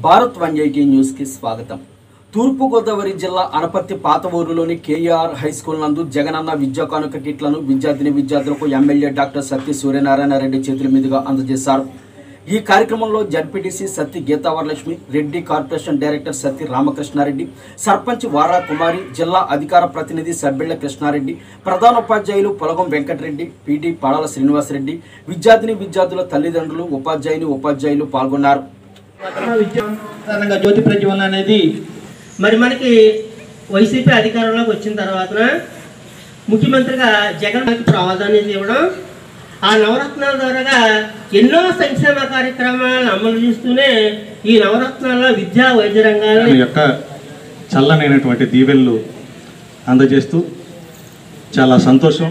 Bharat one eighty న్యూస్కి స్వాగతం తూర్పుగోదావరి జిల్లా అనపర్తి పాత ఊరులోని కేఆర్ హై స్కూల్ నందు జగనన్న విద్యా కానుక కిట్లను విద్యార్థిని విద్యార్థులకు ఎమ్మెల్యే డాక్టర్ సత్య సూర్యనారాయణ రెడ్డి చేతుల మీదుగా అందజేశారు ఈ కార్యక్రమంలో ZPTC Satti Geethavaralakshmi Reddy corporation director Satti Ramakrishna Reddy sarpanch Vara Kumari జిల్లా అధికార ప్రతినిధి సబ్బిళ్ల కృష్ణారెడ్డి ప్రధానోపాధ్యాయులు పొలగం వెంకటరెడ్డి పీటీ పాడాల శ్రీనివాసరెడ్డి విద్యార్థిని విద్యార్థుల తల్లిదండ్రులు ఉపాధ్యాయుని ఉపాధ్యాయులు పాల్గొన్నారు సాధారణంగా జ్యోతి ప్రజ్వలన అనేది మరి మనకి వైసీపీ అధికారంలోకి వచ్చిన తర్వాత ముఖ్యమంత్రిగా జగన్ మనకి ప్రాధాన్యత ఇవ్వడం ఆ నవరత్నాల ద్వారా ఎన్నో సంక్షేమ కార్యక్రమాలను అమలు చేస్తూనే ఈ నవరత్నాల విద్యా వైద్య రంగాల్లో ఆయన యొక్క చల్లనైనటువంటి దీవెనలు అందజేస్తూ చాలా సంతోషం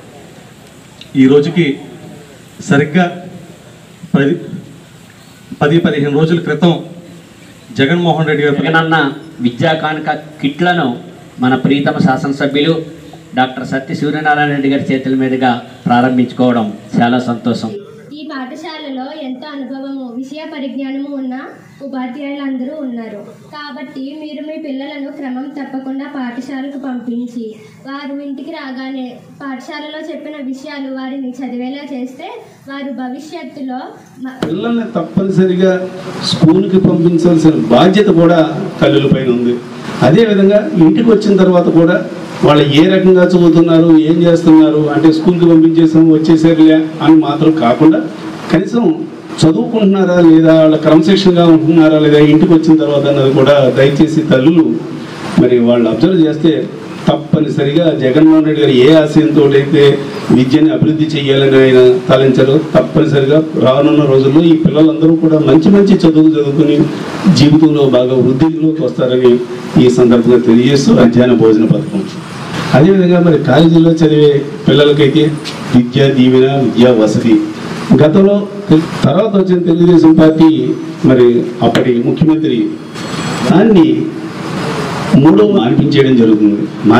ఈ రోజుకి సరిగ్గా పది పది పదిహేను రోజుల క్రితం జగన్మోహన్ రెడ్డి గారు జగనన్న విద్యా కానుక కిట్లను మన ప్రీతమ శాసనసభ్యులు డాక్టర్ సత్య సూర్యనారాయణ రెడ్డి గారి చేతుల మీదుగా ప్రారంభించుకోవడం చాలా సంతోషం ఈ పాఠశాలలో ఎంతో అనుభవము విషయ పరిజ్ఞానము ఉన్న ఉపాధ్యాయులందరూ ఉన్నారు కాబట్టి మీరు మీ పిల్లలను క్రమం తప్పకుండా పాఠశాలకు పంపించి వారు ఇంటికి రాగానే పాఠశాలలో చెప్పిన విషయాలు వారిని చదివేలా చేస్తే వారు భవిష్యత్తులో మ- పిల్లల్ని తప్పనిసరిగా స్కూల్కి పంపించాల్సిన బాధ్యత కూడా తల్లుల పైన ఉంది అదేవిధంగా ఇంటికి వచ్చిన తర్వాత కూడా వాళ్ళు ఏ రకంగా చదువుతున్నారు ఏం చేస్తున్నారు అంటే స్కూల్కి పంపించేసాం వచ్చేసారులే అని మాత్రం కాకుండా కనీసం చదువుకుంటున్నారా లేదా వాళ్ళ క్రమశిక్షణగా ఉంటున్నారా లేదా ఇంటికి వచ్చిన తర్వాత అన్నది కూడా దయచేసి తల్లులు మరి వాళ్ళు అబ్జర్వ్ చేస్తే తప్పనిసరిగా జగన్మోహన్ రెడ్డి గారు ఏ ఆశయంతో అయితే విద్యని అభివృద్ధి చేయాలని ఆయన తలంచారో తప్పనిసరిగా రానున్న రోజుల్లో ఈ పిల్లలందరూ కూడా మంచి మంచి చదువులు చదువుకుని జీవితంలో బాగా వృద్ధిలోకి వస్తారని ఈ సందర్భంగా తెలియజేస్తూ అధ్యయన భోజన పథకం అదేవిధంగా మరి కాలేజీలో చదివే పిల్లలకైతే విద్యా దీవెన విద్యా వసతి గతంలో తె- తర్వాత వచ్చిన తెలుగుదేశం పార్టీ మరి అప్పటి ముఖ్యమంత్రి దాన్ని మూడో అనిపించేయడం జరుగుతుంది మా